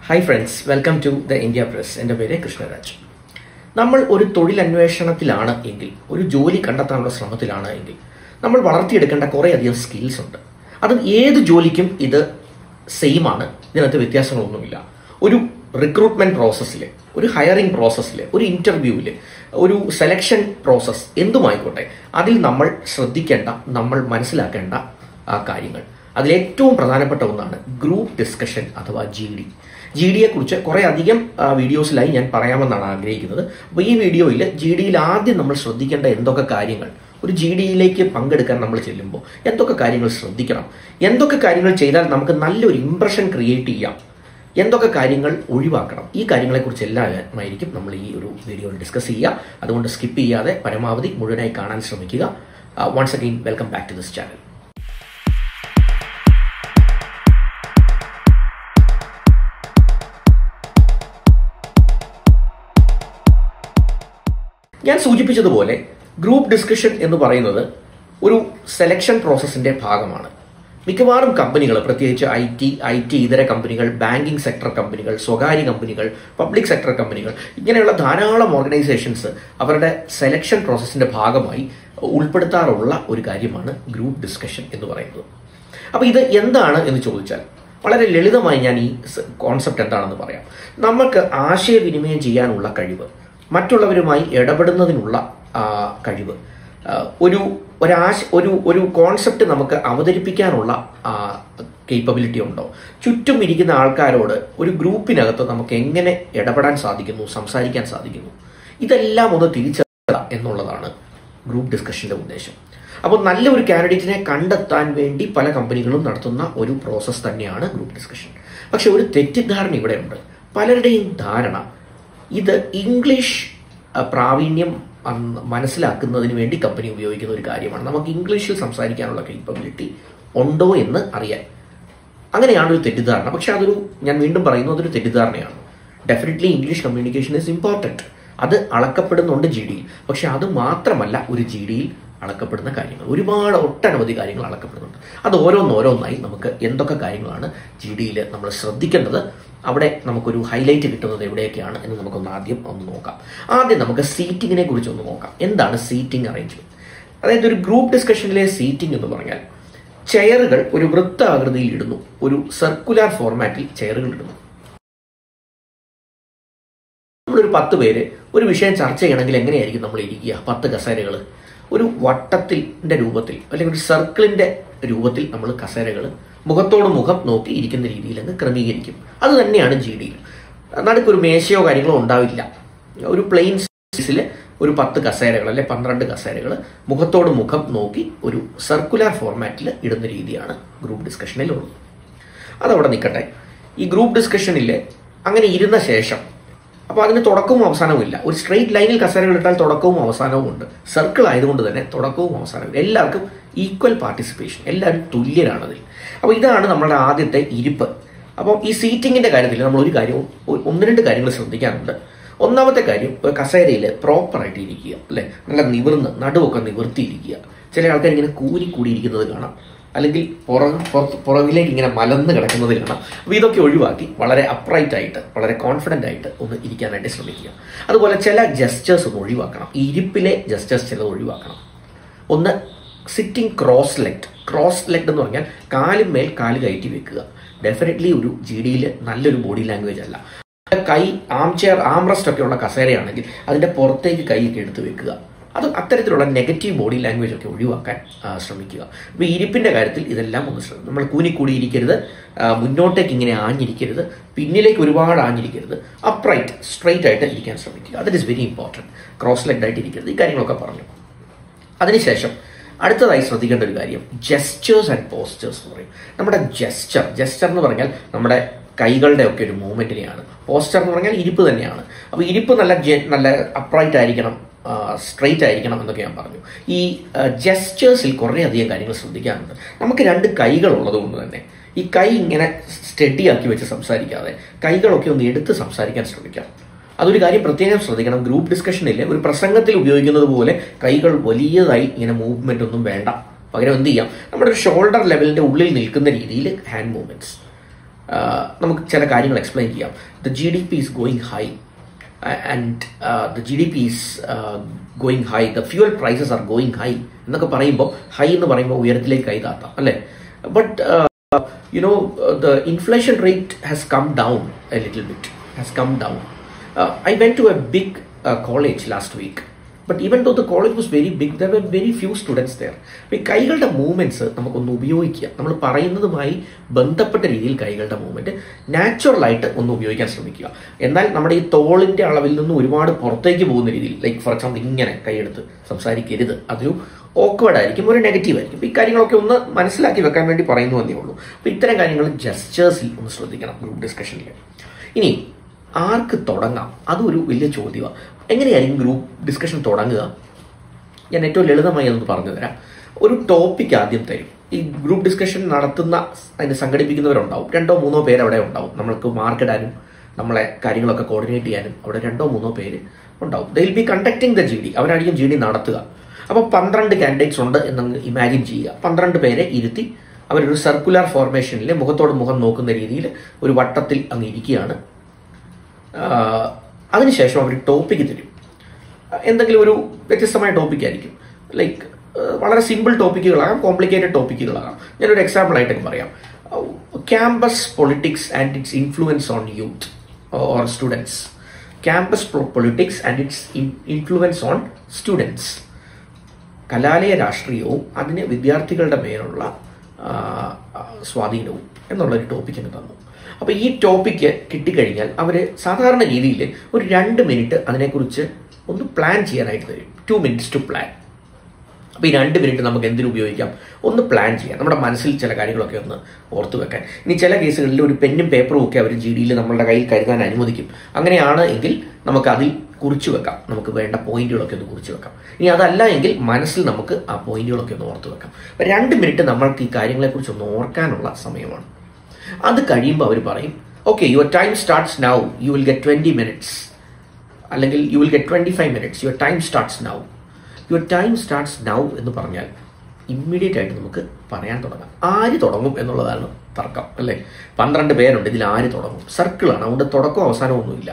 Hi friends welcome to the India press എൻ്റെ പേര് കൃഷ്ണരാജ് നമ്മൾ ഒരു തൊഴിലന്വേഷണത്തിലാണ് എങ്കിൽ ഒരു ജോലി കണ്ടെത്താനുള്ള ശ്രമത്തിലാണ് എങ്കിൽ നമ്മൾ വളർത്തിയെടുക്കേണ്ട കുറേയധികം സ്കിൽസ് ഉണ്ട് അത് ഏത് ജോലിക്കും ഇത് സെയിം ആണ് ഇതിനകത്ത് വ്യത്യാസങ്ങളൊന്നുമില്ല ഒരു റിക്രൂട്ട്മെന്റ് പ്രോസസ്സിൽ ഒരു ഹയറിംഗ് പ്രോസസ്സിൽ ഒരു ഇന്റർവ്യൂവിൽ ഒരു സെലക്ഷൻ പ്രോസസ്സ് എന്തുമായിക്കോട്ടെ അതിൽ നമ്മൾ ശ്രദ്ധിക്കേണ്ട നമ്മൾ മനസ്സിലാക്കേണ്ട ആ കാര്യങ്ങൾ അതിലേറ്റവും പ്രധാനപ്പെട്ട ഒന്നാണ് ഗ്രൂപ്പ് ഡിസ്കഷൻ അഥവാ ജി ഡി ജി ഡിയെ കുറിച്ച് കുറെ അധികം ആ, വീഡിയോസിലായി ഞാൻ പറയാമെന്നാണ് ആഗ്രഹിക്കുന്നത് അപ്പോൾ ഈ വീഡിയോയിൽ ജി ഡിയിൽ ആദ്യം നമ്മൾ ശ്രദ്ധിക്കേണ്ട എന്തൊക്കെ കാര്യങ്ങൾ ഒരു ജി ഡിയിലേക്ക് പങ്കെടുക്കാൻ നമ്മൾ ചെല്ലുമ്പോൾ എന്തൊക്കെ കാര്യങ്ങൾ ശ്രദ്ധിക്കണം എന്തൊക്കെ കാര്യങ്ങൾ ചെയ്താൽ നമുക്ക് നല്ലൊരു ഇംപ്രഷൻ ക്രിയേറ്റ് ചെയ്യാം എന്തൊക്കെ കാര്യങ്ങൾ ഒഴിവാക്കണം ഈ കാര്യങ്ങളെക്കുറിച്ച് എല്ലാമായിരിക്കും നമ്മൾ ഈ ഒരു വീഡിയോയിൽ ഡിസ്കസ് ചെയ്യുക അതുകൊണ്ട് സ്കിപ്പ് ചെയ്യാതെ പരമാവധി മുഴുവനായി കാണാൻ ശ്രമിക്കുക once again welcome back to this channel ഞാൻ സൂചിപ്പിച്ചതുപോലെ ഗ്രൂപ്പ് ഡിസ്കഷൻ എന്ന് പറയുന്നത് ഒരു സെലക്ഷൻ പ്രോസസ്സിന്റെ ഭാഗമാണ് മിക്കവാറും കമ്പനികൾ പ്രത്യേകിച്ച് ഐ ടി ഐ ടി ഇതര കമ്പനികൾ ബാങ്കിംഗ് സെക്ടർ കമ്പനികൾ സ്വകാര്യ കമ്പനികൾ പബ്ലിക് സെക്ടർ കമ്പനികൾ ഇങ്ങനെയുള്ള ധാരാളം ഓർഗനൈസേഷൻസ് അവരുടെ സെലക്ഷൻ പ്രോസസ്സിന്റെ ഭാഗമായി ഉൾപ്പെടുത്താറുള്ള ഒരു കാര്യമാണ് ഗ്രൂപ്പ് ഡിസ്കഷൻ എന്ന് പറയുന്നത് അപ്പൊ ഇത് എന്താണ് എന്ന് ചോദിച്ചാൽ വളരെ ലളിതമായി ഞാൻ ഈ കോൺസെപ്റ്റ് എന്താണെന്ന് പറയാം നമുക്ക് ആശയവിനിമയം ചെയ്യാനുള്ള കഴിവ് മറ്റുള്ളവരുമായി ഇടപെടുന്നതിനുള്ള ആ, കഴിവ് ആ, ഒരു ഒരാശ ഒരു ഒരു കോൺസെപ്റ്റ് നമുക്ക് അവതരിപ്പിക്കാനുള്ള കേപ്പബിലിറ്റി ഉണ്ടോ ചുറ്റും ഇരിക്കുന്ന ആൾക്കാരോട് ഒരു ഗ്രൂപ്പിനകത്ത് നമുക്ക് എങ്ങനെ ഇടപെടാൻ സാധിക്കുന്നു സംസാരിക്കാൻ സാധിക്കുന്നു ഇതെല്ലാം ഒന്ന് തിരിച്ചറിയുക എന്നുള്ളതാണ് ഗ്രൂപ്പ് ഡിസ്കഷന്റെ ഉദ്ദേശം അപ്പോൾ നല്ലൊരു കാൻഡിഡേറ്റിനെ കണ്ടെത്താൻ വേണ്ടി പല കമ്പനികളും നടത്തുന്ന ഒരു പ്രോസസ്സ് തന്നെയാണ് ഗ്രൂപ്പ് ഡിസ്കഷൻ പക്ഷെ ഒരു തെറ്റിദ്ധാരണ ഇവിടെയുണ്ട് പലരുടെയും ധാരണ ഇത് ഇംഗ്ലീഷ് അഹ്, പ്രാവീണ്യം അന്ന് മനസ്സിലാക്കുന്നതിന് വേണ്ടി കമ്പനി ഉപയോഗിക്കുന്ന ഒരു കാര്യമാണ് നമുക്ക് ഇംഗ്ലീഷിൽ സംസാരിക്കാനുള്ള കേപ്പബിലിറ്റി ഉണ്ടോ എന്ന് അറിയാൻ അങ്ങനെയാണ് ഒരു തെറ്റിദ്ധാരണ പക്ഷെ അതൊരു ഞാൻ വീണ്ടും പറയുന്നു അതൊരു തെറ്റിദ്ധാരണയാണ് definitely English communication is important അത് അളക്കപ്പെടുന്നുണ്ട് ജി ഡിയിൽ പക്ഷെ അത് മാത്രമല്ല ഒരു ജി ഡിയിൽ അളക്കപ്പെടുന്ന കാര്യങ്ങൾ ഒരുപാട് ഒട്ടനവധി കാര്യങ്ങൾ അളക്കപ്പെടുന്നുണ്ട് അത് ഓരോന്നോരോന്നായി നമുക്ക് എന്തൊക്കെ കാര്യങ്ങളാണ് ജി ഡിയിൽ നമ്മൾ ശ്രദ്ധിക്കേണ്ടത് അവിടെ നമുക്കൊരു ഹൈലൈറ്റ് കിട്ടുന്നത് എവിടെയൊക്കെയാണ് എന്ന് നമുക്കൊന്ന് ആദ്യം ഒന്ന് നോക്കാം ആദ്യം നമുക്ക് സീറ്റിങ്ങിനെ കുറിച്ച് ഒന്ന് നോക്കാം എന്താണ് സീറ്റിംഗ് അറേഞ്ച്മെന്റ് അതായത് ഒരു ഗ്രൂപ്പ് ഡിസ്കഷനിലെ സീറ്റിംഗ് എന്ന് പറഞ്ഞാൽ ചെയറുകൾ ഒരു വൃത്താകൃതിയിൽ ഇടുന്നു ഒരു സർക്കുലർ ഫോർമാറ്റിൽ ചെയറുകൾ ഇടുന്നു നമ്മളൊരു പത്ത് പേര് ഒരു വിഷയം ചർച്ച ചെയ്യണമെങ്കിൽ എങ്ങനെയായിരിക്കും നമ്മൾ ഇരിക്കുക പത്ത് കസേരകൾ ഒരു വട്ടത്തിന്റെ രൂപത്തിൽ അല്ലെങ്കിൽ ഒരു സർക്കിളിന്റെ രൂപത്തിൽ നമ്മൾ കസേരകൾ മുഖത്തോട് മുഖം നോക്കി ഇരിക്കുന്ന രീതിയിൽ അങ്ങ് ക്രമീകരിക്കും അത് തന്നെയാണ് ജി ഡിയിൽ നടുക്കൊരു മേശയോ കാര്യങ്ങളോ ഉണ്ടാവില്ല ഒരു പ്ലെയിൻ സ്പേസിൽ ഒരു പത്ത് കസേരകൾ അല്ലെ പന്ത്രണ്ട് കസേരകൾ മുഖത്തോട് മുഖം നോക്കി ഒരു സർക്കുലർ ഫോർമാറ്റിൽ ഇടുന്ന രീതിയാണ് ഗ്രൂപ്പ് ഡിസ്കഷനിലുള്ളത് അതവിടെ നിൽക്കട്ടെ ഈ ഗ്രൂപ്പ് ഡിസ്കഷനിൽ അങ്ങനെ ഇരുന്ന ശേഷം അപ്പോൾ അതിന് തുടക്കവും അവസാനവും ഇല്ല ഒരു സ്ട്രെയിറ്റ് ലൈനിൽ കസേരകൾ ഇട്ടാൽ തുടക്കവും അവസാനവും ഉണ്ട് സർക്കിൾ ആയതുകൊണ്ട് തന്നെ തുടക്കവും അവസാനവും ഇല്ല. എല്ലാവർക്കും ഈക്വൽ പാർട്ടിസിപ്പേഷൻ എല്ലാവരും തുല്യരാണ് അതിൽ അപ്പോൾ ഇതാണ് നമ്മുടെ ആദ്യത്തെ ഇരിപ്പ് അപ്പോൾ ഈ സീറ്റിങ്ങിന്റെ കാര്യത്തിൽ നമ്മൾ ഒരു കാര്യവും ഒ- ഒന്ന് രണ്ട് കാര്യങ്ങൾ ശ്രദ്ധിക്കാനുണ്ട് ഒന്നാമത്തെ കാര്യം കസേരയിൽ പ്രോപ്പറായിട്ട് ഇരിക്കുക അല്ലെ നല്ല നിവർന്ന് നടുവൊക്കെ നിവർത്തിയിരിക്കുക ചില ആൾക്കാർ ഇങ്ങനെ കൂരി കൂടിയിരിക്കുന്നത് കാണാം അല്ലെങ്കിൽ പുറം പുറത്ത് പുറകിലേക്ക് ഇങ്ങനെ മലന്ന് കിടക്കുന്നത് കാണാം അപ്പോൾ ഇതൊക്കെ ഒഴിവാക്കി വളരെ അപ്രൈറ്റ് ആയിട്ട് വളരെ കോൺഫിഡൻ്റ് ആയിട്ട് ഒന്ന് ഇരിക്കാനായിട്ട് ശ്രമിക്കുക അതുപോലെ ചില ജസ്റ്റേഴ്സ് ഒന്ന് ഒഴിവാക്കണം ഈ ഇരിപ്പിലെ ജസ്റ്റേഴ്സ് ചിലത് ഒഴിവാക്കണം ഒന്ന് sitting cross leg cross leg എന്ന് പറഞ്ഞാൽ കാലും മേൽ കാല് കയറ്റി വെക്കുക ഡെഫിനറ്റ്ലി ഒരു ജി ഡിയിൽ നല്ലൊരു ബോഡി ലാംഗ്വേജ് അല്ല കൈ ആം ചെയർ ആംറസ്റ്റ് ഒക്കെ ഉള്ള കസേരയാണെങ്കിൽ അതിന്റെ പുറത്തേക്ക് കൈയൊക്കെ എടുത്ത് വെക്കുക അത് അത്തരത്തിലുള്ള നെഗറ്റീവ് ബോഡി ലാംഗ്വേജ് ഒക്കെ ഒഴിവാക്കാൻ ആ, ശ്രമിക്കുക അപ്പോൾ ഇരിപ്പിന്റെ കാര്യത്തിൽ ഇതെല്ലാം ഒന്ന് ശ്രമിക്കും നമ്മൾ കൂനിക്കൂടി ഇരിക്കരുത് ആ, മുന്നോട്ടേക്ക് ഇങ്ങനെ ആഞ്ഞിരിക്കരുത് പിന്നിലേക്ക് ഒരുപാട് ആഞ്ഞിരിക്കരുത് അപ്രൈറ്റ് സ്ട്രൈറ്റ് ആയിട്ട് ഇരിക്കാൻ ശ്രമിക്കുക that is very important cross leg ആയിട്ട് ഇരിക്കരുത് ഈ കാര്യങ്ങളൊക്കെ പറഞ്ഞു അതിനുശേഷം അടുത്തതായി ശ്രദ്ധിക്കേണ്ട ഒരു കാര്യം ജെസ്റ്റേഴ്സ് ആൻഡ് പോസ്റ്റേഴ്സ് എന്ന് പറയും നമ്മുടെ ജെസ്റ്റർ ജെസ്റ്റർ എന്ന് പറഞ്ഞാൽ നമ്മുടെ കൈകളുടെ ഒക്കെ ഒരു മൂവ്മെന്റിനെയാണ് പോസ്റ്റർ എന്ന് പറഞ്ഞാൽ ഇരിപ്പ് തന്നെയാണ് അപ്പോൾ ഇരിപ്പ് നല്ല ജെ- നല്ല അപ്രൈറ്റ് ആയിരിക്കണം സ്ട്രെയിറ്റ് ആയിരിക്കണം എന്നൊക്കെ ഞാൻ പറഞ്ഞു ഈ ജെസ്റ്റേഴ്സിൽ കുറേ അധികം കാര്യങ്ങൾ ശ്രദ്ധിക്കാറുണ്ട് നമുക്ക് രണ്ട് കൈകൾ ഉള്ളത് കൊണ്ട് തന്നെ ഈ കൈ ഇങ്ങനെ സ്റ്റഡി ആക്കി വെച്ച് സംസാരിക്കാതെ കൈകളൊക്കെ ഒന്ന് എടുത്ത് സംസാരിക്കാൻ ശ്രമിക്കാം അതൊരു കാര്യം പ്രത്യേകം ശ്രദ്ധിക്കണം ഗ്രൂപ്പ് ഡിസ്കഷനിൽ ഒരു പ്രസംഗത്തിൽ ഉപയോഗിക്കുന്നത് പോലെ കൈകൾ വലിയതായി ഇങ്ങനെ മൂവ്മെന്റ് ഒന്നും വേണ്ട പകരം എന്ത് ചെയ്യാം നമ്മുടെ ഒരു ഷോൾഡർ ലെവലിന്റെ ഉള്ളിൽ നിൽക്കുന്ന രീതിയിൽ ഹാൻഡ് മൂവ്മെന്റ്സ് നമുക്ക് ചില കാര്യങ്ങൾ എക്സ്പ്ലെയിൻ ചെയ്യാം the G D P is going high and the G D P is going high the fuel prices are going high എന്നൊക്കെ പറയുമ്പോൾ ഹൈ എന്ന് പറയുമ്പോൾ ഉയരത്തിലേക്ക് കൈ താത്താം അല്ലേ but you know uh, the inflation rate has come down a little bit has come down uh, i went to a big uh, college last week but even though the college was very big there were very few students there അപ്പോൾ ഈ കൈകളുടെ movements നമുക്കൊന്ന് ഉപയോഗിക്കുക നമ്മൾ പറയുന്നതുമായി ബന്ധപ്പെട്ട രീതിയിൽ കൈകളുടെ movement natural ആയിട്ട് ഒന്ന് ഉപയോഗിക്കാൻ ശ്രമിക്കുക എന്നാൽ നമ്മുടെ ഈ തോളിന്റെ അളവിൽ നിന്ന് ഒരുപാട് പുറത്തേക്ക് പോകുന്ന രീതിയിൽ ലൈക്ക് ഫോർ എക്സാമ്പിൾ ഇങ്ങനെ കൈയെടുത്ത് സംസാരിക്കരുത് അതൊരു ഓക്വേർഡ് ആയിരിക്കും ഒരു നെഗറ്റീവ് ആയിരിക്കും ഈ കാര്യങ്ങളൊക്കെ ഒന്ന് മനസ്സിലാക്കി വെക്കാൻ വേണ്ടി പറയുന്നു എന്നേ ഉള്ളൂ അപ്പോൾ ഇത്തരം കാര്യങ്ങൾ ജസ്റ്റേഴ്സിൽ ഒന്ന് ശ്രദ്ധിക്കണം ഗ്രൂപ്പ് ഡിസ്കഷനിൽ ഇനി ആർക്ക് തുടങ്ങാം അതൊരു വലിയ ചോദ്യമാണ് എങ്ങനെയായിരിക്കും ഗ്രൂപ്പ് ഡിസ്കഷൻ തുടങ്ങുക ഞാൻ ഏറ്റവും ലളിതമായി അതൊന്ന് പറഞ്ഞു തരാം ഒരു ടോപ്പിക് ആദ്യം തരും ഈ ഗ്രൂപ്പ് ഡിസ്കഷൻ നടത്തുന്ന അതിന് സംഘടിപ്പിക്കുന്നവരുണ്ടാവും രണ്ടോ മൂന്നോ പേര് അവിടെ ഉണ്ടാവും നമ്മൾക്ക് മാർക്കിടാനും നമ്മളെ കാര്യങ്ങളൊക്കെ കോർഡിനേറ്റ് ചെയ്യാനും അവിടെ രണ്ടോ മൂന്നോ പേര് ഉണ്ടാവും they will be conducting the G D അവരായിരിക്കും ജി ഡി നടത്തുക അപ്പോൾ പന്ത്രണ്ട് കാൻഡിഡേറ്റ്സ് ഉണ്ട് എന്നങ്ങ് ഇമാജിൻ ചെയ്യുക പന്ത്രണ്ട് പേരെ ഇരുത്തി അവരൊരു സർക്കുലർ ഫോർമേഷനിൽ മുഖത്തോട് മുഖം നോക്കുന്ന രീതിയിൽ ഒരു വട്ടത്തിൽ അങ്ങ് ഇരിക്കുകയാണ് അതിനുശേഷം അവർ ടോപ്പിക്ക് തരും എന്തെങ്കിലും ഒരു വ്യത്യസ്തമായ ടോപ്പിക് ആയിരിക്കും ലൈക്ക് വളരെ സിമ്പിൾ ടോപ്പിക്കുകളാകാം കോംപ്ലിക്കേറ്റഡ് ടോപ്പിക്കുകളാകാം ഞാനൊരു എക്സാമ്പിൾ ആയിട്ട് പറയാം campus politics and its influence on youth or students campus politics and its influence on students കലാലയ രാഷ്ട്രീയവും അതിന് വിദ്യാർത്ഥികളുടെ മേലുള്ള സ്വാധീനവും എന്നുള്ളൊരു ടോപ്പിക് അങ്ങ് തന്നു അപ്പോൾ ഈ ടോപ്പിക്ക് കിട്ടിക്കഴിഞ്ഞാൽ അവർ സാധാരണ രീതിയിൽ ഒരു രണ്ട് മിനിറ്റ് അതിനെക്കുറിച്ച് ഒന്ന് പ്ലാൻ ചെയ്യാനായിട്ട് തരും ടു മിനിറ്റ്സ് ടു പ്ലാൻ അപ്പോൾ ഈ രണ്ട് മിനിറ്റ് നമുക്ക് എന്തിനു ഉപയോഗിക്കാം ഒന്ന് പ്ലാൻ ചെയ്യാം നമ്മുടെ മനസ്സിൽ ചില കാര്യങ്ങളൊക്കെ ഒന്ന് ഓർത്തു വെക്കാൻ ഇനി ചില കേസുകളിൽ ഒരു പെന്നും പേപ്പറും ഒക്കെ അവർ ജി ഡിയിൽ നമ്മളുടെ കയ്യിൽ കരുതാൻ അനുവദിക്കും അങ്ങനെയാണ് എങ്കിൽ നമുക്ക് അതിൽ കുറിച്ചു വെക്കാം നമുക്ക് വേണ്ട പോയിന്റുകളൊക്കെ ഒന്ന് കുറിച്ച് വെക്കാം ഇനി അതല്ല എങ്കിൽ മനസ്സിൽ നമുക്ക് ആ പോയിന്റുകളൊക്കെ ഒന്ന് ഓർത്ത് വെക്കാം അപ്പം രണ്ട് മിനിറ്റ് നമ്മൾക്ക് ഈ കാര്യങ്ങളെക്കുറിച്ച് ഒന്ന് ഓർക്കാനുള്ള സമയമാണ് അത് കഴിയുമ്പോൾ അവർ പറയും okay your time starts now you will get twenty minutes അല്ലെങ്കിൽ you will get twenty five minutes your time starts now your time starts now എന്ന് പറഞ്ഞാൽ ഇമ്മീഡിയറ്റ് ആയിട്ട് നമുക്ക് പറയാൻ തുടങ്ങാം ആര് തുടങ്ങും എന്നുള്ളതാണ് തർക്കം അല്ലേ പന്ത്രണ്ട് പേരുണ്ട് ഇതിൽ ആര് തുടങ്ങും സർക്കിളാണ് അതുകൊണ്ട് തുടക്കവും അവസാനമൊന്നുമില്ല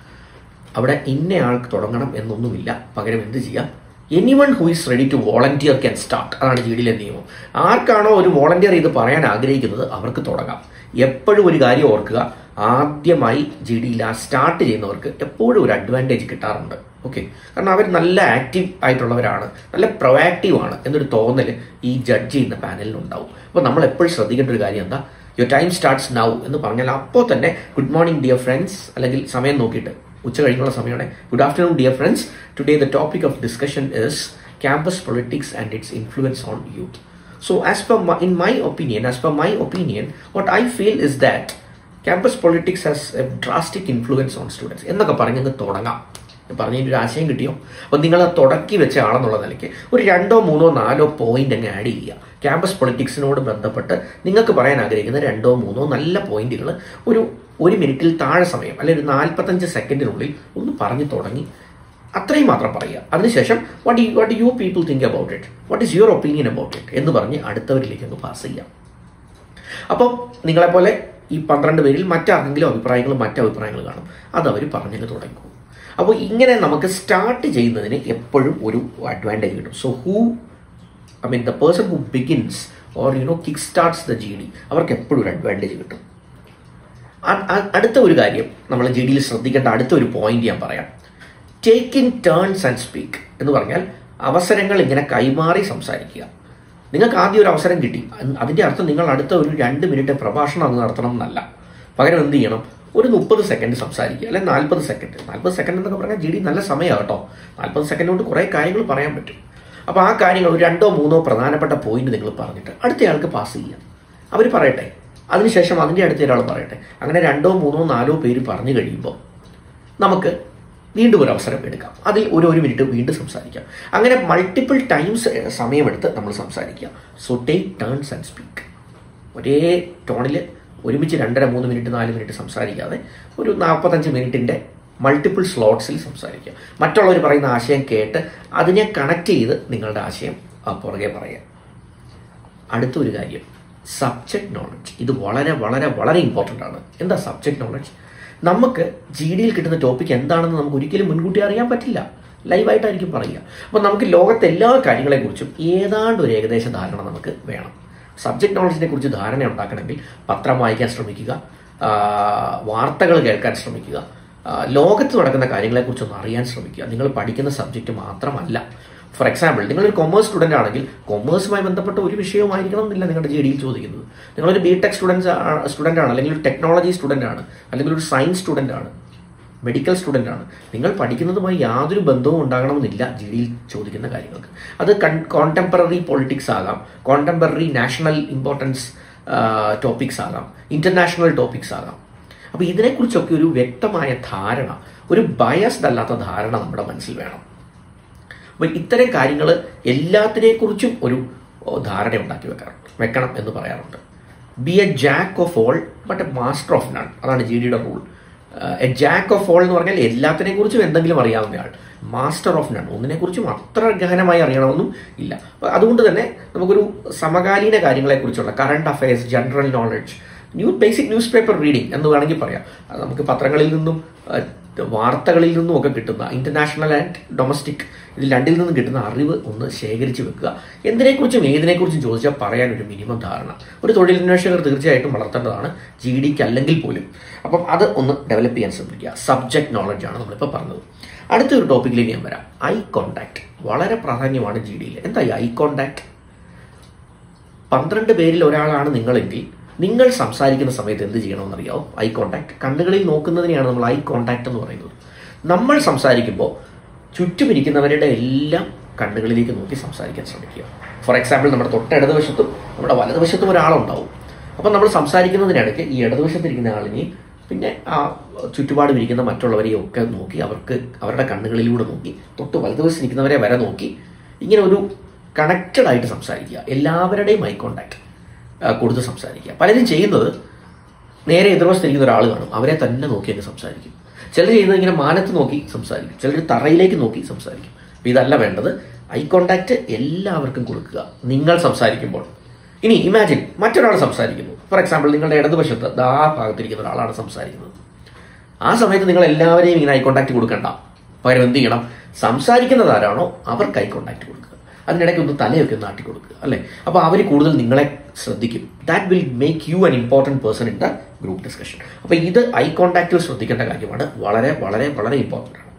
അവിടെ ഇന്ന ആൾക്ക് തുടങ്ങണം എന്നൊന്നുമില്ല പകരം എന്ത് ചെയ്യാം anyone who is ready to volunteer can start അതാണ് ജി ഡിയിലെ നിയമം ആർക്കാണോ ഒരു വോളണ്ടിയർ ഇത് പറയാൻ ആഗ്രഹിക്കുന്നത് അവർക്ക് തുടങ്ങാം എപ്പോഴും ഒരു കാര്യം ഓർക്കുക ആദ്യമായി ജി ഡിയിൽ ആ സ്റ്റാർട്ട് ചെയ്യുന്നവർക്ക് എപ്പോഴും ഒരു അഡ്വാൻറ്റേജ് കിട്ടാറുണ്ട് ഓക്കെ കാരണം അവർ നല്ല ആക്റ്റീവ് ആയിട്ടുള്ളവരാണ് നല്ല പ്രൊവാക്റ്റീവ് ആണ് എന്നൊരു തോന്നൽ ഈ ജഡ്ജ് ചെയ്യുന്ന പാനലിൽ ഉണ്ടാവും അപ്പോൾ നമ്മൾ എപ്പോഴും ശ്രദ്ധിക്കേണ്ട ഒരു കാര്യം എന്താ യുവർ ടൈം സ്റ്റാർട്ട്സ് നൗ എന്ന് പറഞ്ഞാൽ അപ്പോൾ തന്നെ ഗുഡ് മോർണിംഗ് ഡിയർ ഫ്രണ്ട്സ് അല്ലെങ്കിൽ സമയം നോക്കിയിട്ട് ഉച്ച കഴിഞ്ഞുള്ള സമയമാണ് good afternoon dear friends today the topic of discussion is campus politics and its influence on youth So, as per my, in my opinion, as per my opinion, what I feel is that campus politics has a drastic influence on students. എന്നൊക്കെ പറഞ്ഞങ്ങ് തുടങ്ങാം പറഞ്ഞതിൻ്റെ ഒരു ആശയം കിട്ടിയോ അപ്പോൾ നിങ്ങൾ തുടക്കി വെച്ച ആളെന്നുള്ള നിലയ്ക്ക് ഒരു രണ്ടോ മൂന്നോ നാലോ പോയിന്റ് അങ്ങ് ആഡ് ചെയ്യുക ക്യാമ്പസ് പൊളിറ്റിക്സിനോട് ബന്ധപ്പെട്ട് നിങ്ങൾക്ക് പറയാൻ ആഗ്രഹിക്കുന്ന രണ്ടോ മൂന്നോ നല്ല പോയിന്റുകൾ ഒരു ഒരു മിനിറ്റിൽ താഴെ സമയം അല്ലെങ്കിൽ ഒരു നാൽപ്പത്തഞ്ച് സെക്കൻഡിനുള്ളിൽ ഒന്ന് പറഞ്ഞു തുടങ്ങി അത്രയും മാത്രം പറയുക അതിനുശേഷം what you what you people think about it what is your opinion about it എന്ന് പറഞ്ഞ് അടുത്തവരിലേക്ക് ഒന്ന് പാസ് ചെയ്യാം അപ്പം നിങ്ങളെപ്പോലെ ഈ പന്ത്രണ്ട് പേരിൽ മറ്റാർക്കെങ്കിലും അഭിപ്രായങ്ങളും മറ്റു അഭിപ്രായങ്ങളും കാണും അത് അവർ പറഞ്ഞങ്ങ് തുടങ്ങും അപ്പോൾ ഇങ്ങനെ നമുക്ക് സ്റ്റാർട്ട് ചെയ്യുന്നതിന് എപ്പോഴും ഒരു അഡ്വാൻറ്റേജ് കിട്ടും so who I mean the person who begins or you know kick starts the G D അവർക്ക് എപ്പോഴും ഒരു അഡ്വാൻറ്റേജ് കിട്ടും അടുത്ത ഒരു കാര്യം നമ്മൾ ജി ഡിയിൽ ശ്രദ്ധിക്കേണ്ട അടുത്ത ഒരു പോയിന്റ് ഞാൻ പറയാം take in turns and speak എന്ന് പറഞ്ഞാൽ അവസരങ്ങൾ ഇങ്ങനെ കൈമാറി സംസാരിക്കുക നിങ്ങൾക്ക് ആദ്യം ഒരു അവസരം കിട്ടി അതിന്റെ അർത്ഥം നിങ്ങൾ അടുത്ത ഒരു രണ്ട് മിനിറ്റ് പ്രഭാഷണം അത് നടത്തണം എന്നല്ല പകരം എന്ത് ചെയ്യണം ഒരു മുപ്പത് സെക്കൻഡ് സംസാരിക്കുക അല്ലെങ്കിൽ നാൽപ്പത് സെക്കൻഡ് നാൽപ്പത് സെക്കൻഡ് എന്നൊക്കെ പറഞ്ഞാൽ ജി ഡി നല്ല സമയമാണ് കേട്ടോ നാൽപ്പത് സെക്കൻഡ് കൊണ്ട് കുറേ കാര്യങ്ങൾ പറയാൻ പറ്റും അപ്പോൾ ആ കാര്യങ്ങൾ ഒരു രണ്ടോ മൂന്നോ പ്രധാനപ്പെട്ട പോയിന്റ് നിങ്ങൾ പറഞ്ഞിട്ട് അടുത്തയാൾക്ക് പാസ് ചെയ്യാം അവർ പറയട്ടെ അതിനുശേഷം അതിൻ്റെ അടുത്ത ഒരാൾ പറയട്ടെ അങ്ങനെ രണ്ടോ മൂന്നോ നാലോ പേര് പറഞ്ഞു കഴിയുമ്പോൾ നമുക്ക് വീണ്ടും ഒരു അവസരം എടുക്കാം അതിൽ ഒരു ഒരു മിനിറ്റ് വീണ്ടും സംസാരിക്കാം അങ്ങനെ മൾട്ടിപ്പിൾ ടൈംസ് സമയമെടുത്ത് നമ്മൾ സംസാരിക്കുക so take turns and speak ഒരേ ടോണിൽ ഒരുമിച്ച് രണ്ടര മൂന്ന് മിനിറ്റ് നാല് മിനിറ്റ് സംസാരിക്കാതെ ഒരു നാൽപ്പത്തഞ്ച് മിനിറ്റിൻ്റെ മൾട്ടിപ്പിൾ സ്ലോട്ട്സിൽ സംസാരിക്കുക മറ്റുള്ളവർ പറയുന്ന ആശയം കേട്ട് അതിനെ കണക്ട് ചെയ്ത് നിങ്ങളുടെ ആശയം പുറകെ പറയുക അടുത്തൊരു കാര്യം സബ്ജക്ട് നോളജ് ഇത് വളരെ വളരെ വളരെ ഇമ്പോർട്ടൻ്റ് ആണ് എന്താ സബ്ജക്ട് നോളജ് നമുക്ക് ജി ഡിയിൽ കിട്ടുന്ന ടോപ്പിക് എന്താണെന്ന് നമുക്ക് ഒരിക്കലും മുൻകൂട്ടി അറിയാൻ പറ്റില്ല ലൈവായിട്ടായിരിക്കും പറയുക അപ്പോൾ നമുക്ക് ലോകത്തെ എല്ലാ കാര്യങ്ങളെക്കുറിച്ചും ഏതാണ്ട് ഒരു ഏകദേശ ധാരണ നമുക്ക് വേണം സബ്ജക്ട് നോളജിനെ കുറിച്ച് ധാരണ ഉണ്ടാക്കണമെങ്കിൽ പത്രം വായിക്കാൻ ശ്രമിക്കുക ആ, വാർത്തകൾ കേൾക്കാൻ ശ്രമിക്കുക ആ, ലോകത്ത് നടക്കുന്ന കാര്യങ്ങളെക്കുറിച്ചൊന്ന് അറിയാൻ ശ്രമിക്കുക നിങ്ങൾ പഠിക്കുന്ന സബ്ജക്റ്റ് മാത്രമല്ല ഫോർ എക്സാമ്പിൾ നിങ്ങളൊരു കൊമേഴ്സ് സ്റ്റുഡൻ്റ് ആണെങ്കിൽ കൊമേഴ്സുമായി ബന്ധപ്പെട്ട ഒരു വിഷയവുമായിരിക്കണം എന്നില്ല നിങ്ങളുടെ ജി ഡിയിൽ ചോദിക്കുന്നത് നിങ്ങളൊരു ബി ടെക് സ്റ്റുഡൻസ് സ്റ്റുഡൻ്റ് ആണ് അല്ലെങ്കിൽ ഒരു ടെക്നോളജി സ്റ്റുഡൻ്റ് ആണ് അല്ലെങ്കിൽ ഒരു സയൻസ് സ്റ്റുഡൻ്റ് ആണ് മെഡിക്കൽ സ്റ്റുഡൻ്റ് ആണ് നിങ്ങൾ പഠിക്കുന്നതുമായി യാതൊരു ബന്ധവും ഉണ്ടാകണമെന്നില്ല ജി ഡിയിൽ ചോദിക്കുന്ന കാര്യങ്ങൾക്ക് അത് കോണ്ടംപററി പൊളിറ്റിക്സ് ആകാം കോണ്ടംപററി നാഷണൽ ഇമ്പോർട്ടൻസ് ടോപ്പിക്സ് ആകാം ഇന്റർനാഷണൽ ടോപ്പിക്സ് ആകാം അപ്പോൾ ഇതിനെക്കുറിച്ചൊക്കെ ഒരു വ്യക്തമായ ധാരണ ഒരു ബയസ്ഡ് അല്ലാത്ത ധാരണ നമ്മുടെ മനസ്സിൽ വേണം അപ്പോൾ ഇത്തരം കാര്യങ്ങൾ എല്ലാത്തിനെക്കുറിച്ചും ഒരു ഓ, ധാരണ ഉണ്ടാക്കി വെക്കാറുണ്ട് വെക്കണം എന്ന് പറയാറുണ്ട് be a jack of all but a master of none അതാണ് ജി ഡിയുടെ rule a jack of all എന്ന് പറഞ്ഞാൽ എല്ലാത്തിനെ കുറിച്ചും എന്തെങ്കിലും അറിയാവുന്നയാൾ മാസ്റ്റർ ഓഫ് നൺ ഒന്നിനെക്കുറിച്ചും അത്ര ഗഹനമായി അറിയണമെന്നും ഇല്ല അപ്പോൾ അതുകൊണ്ട് തന്നെ നമുക്കൊരു സമകാലീന കാര്യങ്ങളെക്കുറിച്ചുള്ള current affairs general knowledge new basic newspaper reading എന്ന് വേണമെങ്കിൽ പറയാം അത് നമുക്ക് പത്രങ്ങളിൽ നിന്നും അഹ്, വാർത്തകളിൽ നിന്നും ഒക്കെ കിട്ടുന്ന ഇന്റർനാഷണൽ ആൻഡ് ഡൊമസ്റ്റിക് ഇതിൽ രണ്ടിൽ നിന്നും കിട്ടുന്ന അറിവ് ഒന്ന് ശേഖരിച്ച് വെക്കുക എന്തിനെക്കുറിച്ചും ഏതിനെക്കുറിച്ചും ചോദിച്ചാൽ പറയാൻ ഒരു മിനിമം ധാരണ ഒരു തൊഴിലന്വേഷകർ തീർച്ചയായിട്ടും വളർത്തേണ്ടതാണ് ജി ഡിക്ക് അല്ലെങ്കിൽ പോലും അപ്പം അത് ഒന്ന് ഡെവലപ്പ് ചെയ്യാൻ ശ്രമിക്കുക സബ്ജക്ട് നോളജ് ആണ് നമ്മളിപ്പോൾ പറഞ്ഞത് അടുത്തൊരു ടോപ്പിക്കിലേക്ക് ഞാൻ വരാം ഐ കോണ്ടാക്ട് വളരെ പ്രാധാന്യമാണ് ജി ഡിയിൽ എന്താ ഈ ഐ കോണ്ടാക്ട് പന്ത്രണ്ട് പേരിൽ ഒരാളാണ് നിങ്ങളെങ്കിൽ നിങ്ങൾ സംസാരിക്കുന്ന സമയത്ത് എന്ത് ചെയ്യണമെന്നറിയാമോ ഐ കോണ്ടാക്ട് കണ്ണുകളിൽ നോക്കുന്നതിനെയാണ് നമ്മൾ ഐ കോണ്ടാക്ട് എന്ന് പറയുന്നത് നമ്മൾ സംസാരിക്കുമ്പോൾ ചുറ്റുമിരിക്കുന്നവരുടെ എല്ലാം കണ്ണുകളിലേക്ക് നോക്കി സംസാരിക്കാൻ ശ്രമിക്കുക ഫോർ എക്സാമ്പിൾ നമ്മുടെ തൊട്ട് ഇടതുവശത്തും നമ്മുടെ വലതുവശത്തും ഒരാളുണ്ടാവും അപ്പം നമ്മൾ സംസാരിക്കുന്നതിനിടയ്ക്ക് ഈ ഇടതുവശത്തിരിക്കുന്ന ആളിനെയും പിന്നെ ആ ചുറ്റുപാടും ഇരിക്കുന്ന മറ്റുള്ളവരെയും ഒക്കെ നോക്കി അവർക്ക് അവരുടെ കണ്ണുകളിലൂടെ നോക്കി തൊട്ട് വലതുവശത്തിരിക്കുന്നവരെ വരെ നോക്കി ഇങ്ങനെ ഒരു കണക്റ്റഡ് ആയിട്ട് സംസാരിക്കുക എല്ലാവരുടെയും ഐ കോണ്ടാക്ട് കൊടുത്ത് സംസാരിക്കുക പലരും ചെയ്യുന്നത് നേരെ എതിർവശത്തിരിക്കുന്ന ഒരാൾ കാണും അവരെ തന്നെ നോക്കി അങ്ങ് സംസാരിക്കും ചിലർ ചെയ്യുന്നത് ഇങ്ങനെ മാനത്ത് നോക്കി സംസാരിക്കും ചിലർ തറയിലേക്ക് നോക്കി സംസാരിക്കും അപ്പൊ ഇതല്ല വേണ്ടത് ഐ കോണ്ടാക്ട് എല്ലാവർക്കും കൊടുക്കുക നിങ്ങൾ സംസാരിക്കുമ്പോൾ ഇനി ഇമാജിൻ മറ്റൊരാൾ സംസാരിക്കുന്നു ഫോർ എക്സാമ്പിൾ നിങ്ങളുടെ ഇടതുവശത്ത് ദാ ഭാഗത്തിരിക്കുന്ന ഒരാളാണ് സംസാരിക്കുന്നത് ആ സമയത്ത് നിങ്ങൾ എല്ലാവരെയും ഇങ്ങനെ ഐ കോണ്ടാക്ട് കൊടുക്കണ്ട പകരം എന്ത് ചെയ്യണം സംസാരിക്കുന്നത് ആരാണോ അവർക്ക് ഐ കോണ്ടാക്ട് കൊടുക്കുക അതിനിടയ്ക്ക് ഒന്ന് തലയൊക്കെ ഒന്ന് ആട്ടി കൊടുക്കുക അല്ലേ അപ്പോൾ അവർ കൂടുതൽ നിങ്ങളെ ശ്രദ്ധിക്കും that will make you an important person in the group discussion അപ്പോൾ ഇത് ഐ കോണ്ടാക്റ്റിൽ ശ്രദ്ധിക്കേണ്ട കാര്യമാണ് വളരെ വളരെ വളരെ ഇമ്പോർട്ടൻ്റ് ആണ്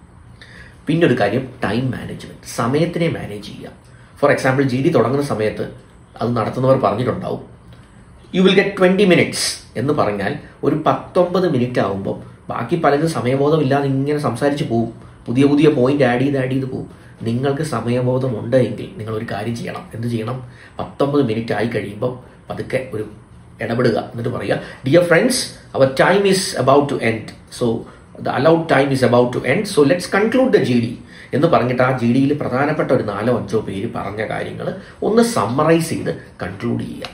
പിന്നെ ഒരു കാര്യം ടൈം മാനേജ്മെന്റ് സമയത്തിനെ മാനേജ് ചെയ്യുക ഫോർ എക്സാമ്പിൾ ജി ഡി തുടങ്ങുന്ന സമയത്ത് അത് നടത്തുന്നവർ പറഞ്ഞിട്ടുണ്ടാവും you will get twenty minutes എന്ന് പറഞ്ഞാൽ ഒരു പത്തൊമ്പത് മിനിറ്റ് ആകുമ്പോൾ ബാക്കി പലരും സമയബോധമില്ലാതെ ഇങ്ങനെ സംസാരിച്ച് പോകും പുതിയ പുതിയ പോയിന്റ് ആഡ് ചെയ്ത് ആഡ് ചെയ്ത് പോകും നിങ്ങൾക്ക് സമയബോധം ഉണ്ട് എങ്കിൽ നിങ്ങൾ ഒരു കാര്യം ചെയ്യണം എന്ത് ചെയ്യണം പത്തൊമ്പത് മിനിറ്റ് ആയി കഴിയുമ്പോൾ പതുക്കെ ഒരു ഇടപെടുക എന്നിട്ട് പറയുക dear friends our time is about to end so the allowed time is about to end so let's conclude the G D എന്ന് പറഞ്ഞിട്ട് ആ ജി ഡിയിൽ പ്രധാനപ്പെട്ട ഒരു നാലോ അഞ്ചോ പേര് പറഞ്ഞ കാര്യങ്ങൾ ഒന്ന് സമ്മറൈസ് ചെയ്ത് കൺക്ലൂഡ് ചെയ്യുക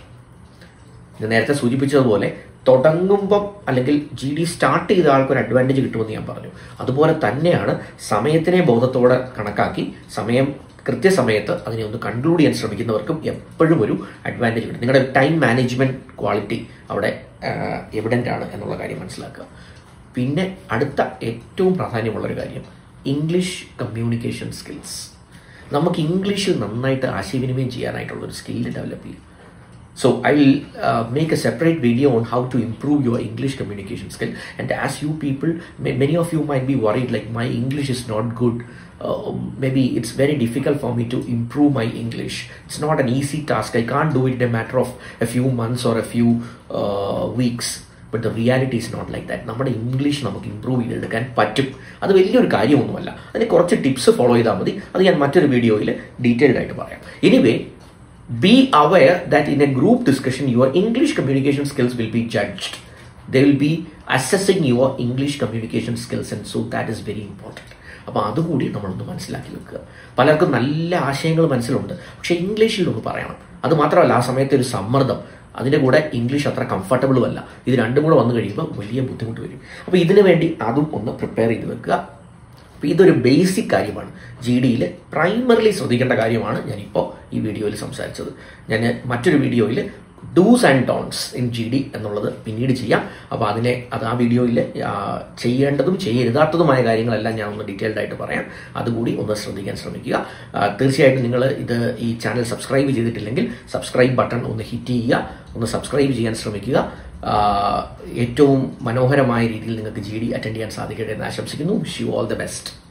ഞാൻ നേരത്തെ സൂചിപ്പിച്ചതുപോലെ തുടങ്ങുമ്പം അല്ലെങ്കിൽ ജി ഡി സ്റ്റാർട്ട് ചെയ്ത ആൾക്ക് ഒരു അഡ്വാൻറ്റേജ് കിട്ടുമെന്ന് ഞാൻ പറഞ്ഞു അതുപോലെ തന്നെയാണ് സമയത്തിനെ ബോധത്തോടെ കണക്കാക്കി സമയം കൃത്യസമയത്ത് അതിനെ ഒന്ന് കൺക്ലൂഡ് ചെയ്യാൻ ശ്രമിക്കുന്നവർക്കും എപ്പോഴും ഒരു അഡ്വാൻറ്റേജ് കിട്ടും നിങ്ങളുടെ ടൈം മാനേജ്മെന്റ് ക്വാളിറ്റി അവിടെ എവിഡൻ്റ് ആണ് എന്നുള്ള കാര്യം മനസ്സിലാക്കുക പിന്നെ അടുത്ത ഏറ്റവും പ്രാധാന്യമുള്ള ഒരു കാര്യം ഇംഗ്ലീഷ് കമ്മ്യൂണിക്കേഷൻ സ്കിൽസ് നമുക്ക് ഇംഗ്ലീഷിൽ നന്നായിട്ട് ആശയവിനിമയം ചെയ്യാനായിട്ടുള്ള ഒരു സ്കില്ല് ഡെവലപ്പ് ചെയ്യും So I will uh, make a separate video on how to improve your English communication skill. And as you people, ma- many of you might be worried like my English is not good. Uh, maybe it's very difficult for me to improve my English. It's not an easy task. I can't do it in a matter of a few months or a few uh, weeks. But the reality is not like that നമ്മുടെ English നമുക്ക് improve ചെയ്തെടുക്കാൻ പറ്റും അത് വലിയൊരു കാര്യമൊന്നുമല്ല അതിന് കുറച്ച് tips follow ചെയ്താൽ മതി അത് ഞാൻ മറ്റൊരു വീഡിയോയിൽ ഡീറ്റെയിൽഡ് ആയിട്ട് പറയാം anyway be aware that in a group discussion your english communication skills will be judged they will be assessing your english communication skills and so that is very important അപ്പോൾ അതുകൂടി നമ്മളൊന്ന് മനസ്സിലാക്കി വെക്കുക പലർക്കും നല്ല ആശയങ്ങൾ മനസ്സിലുണ്ട് പക്ഷേ ഇംഗ്ലീഷിൽ ഒന്ന് പറയണം അത് മാത്രമല്ല ആ സമയത്ത് ഒരു സമ്മർദ്ദം അതിൻ്റെ കൂടെ ഇംഗ്ലീഷ് അത്ര കംഫർട്ടബിളും അല്ല ഇത് രണ്ടും കൂടെ വന്നു കഴിയുമ്പോൾ വലിയ ബുദ്ധിമുട്ട് വരും അപ്പോൾ ഇതിനു വേണ്ടി അതും ഒന്ന് പ്രിപ്പയർ ചെയ്ത് വെക്കുക അപ്പോൾ ഇതൊരു ബേസിക് കാര്യമാണ് ജി ഡിയിൽ പ്രൈമറിലി ശ്രദ്ധിക്കേണ്ട കാര്യമാണ് ഞാനിപ്പോൾ ഈ വീഡിയോയിൽ സംസാരിച്ചത് ഞാൻ മറ്റൊരു വീഡിയോയിൽ dos and don'ts in G D എന്നുള്ളത് പിന്നീട് ചെയ്യാം അപ്പോൾ അതിനെ അത് ആ വീഡിയോയിൽ ചെയ്യേണ്ടതും ചെയ്യരുതാത്തതുമായ കാര്യങ്ങളെല്ലാം ഞാൻ ഒന്ന് ഡീറ്റെയിൽഡ് ആയിട്ട് പറയാം അതുകൂടി ഒന്ന് ശ്രദ്ധിക്കാൻ ശ്രമിക്കുക ആ, തീർച്ചയായിട്ടും നിങ്ങൾ ഇത് ഈ ചാനൽ സബ്സ്ക്രൈബ് ചെയ്തിട്ടില്ലെങ്കിൽ സബ്സ്ക്രൈബ് ബട്ടൺ ഒന്ന് ഹിറ്റ് ചെയ്യുക ഒന്ന് സബ്സ്ക്രൈബ് ചെയ്യാൻ ശ്രമിക്കുക ആ, ഏറ്റവും മനോഹരമായ രീതിയിൽ നിങ്ങൾക്ക് ജി ഡി അറ്റൻഡ് ചെയ്യാൻ സാധിക്കട്ടെ എന്ന് ആശംസിക്കുന്നു wish you all the best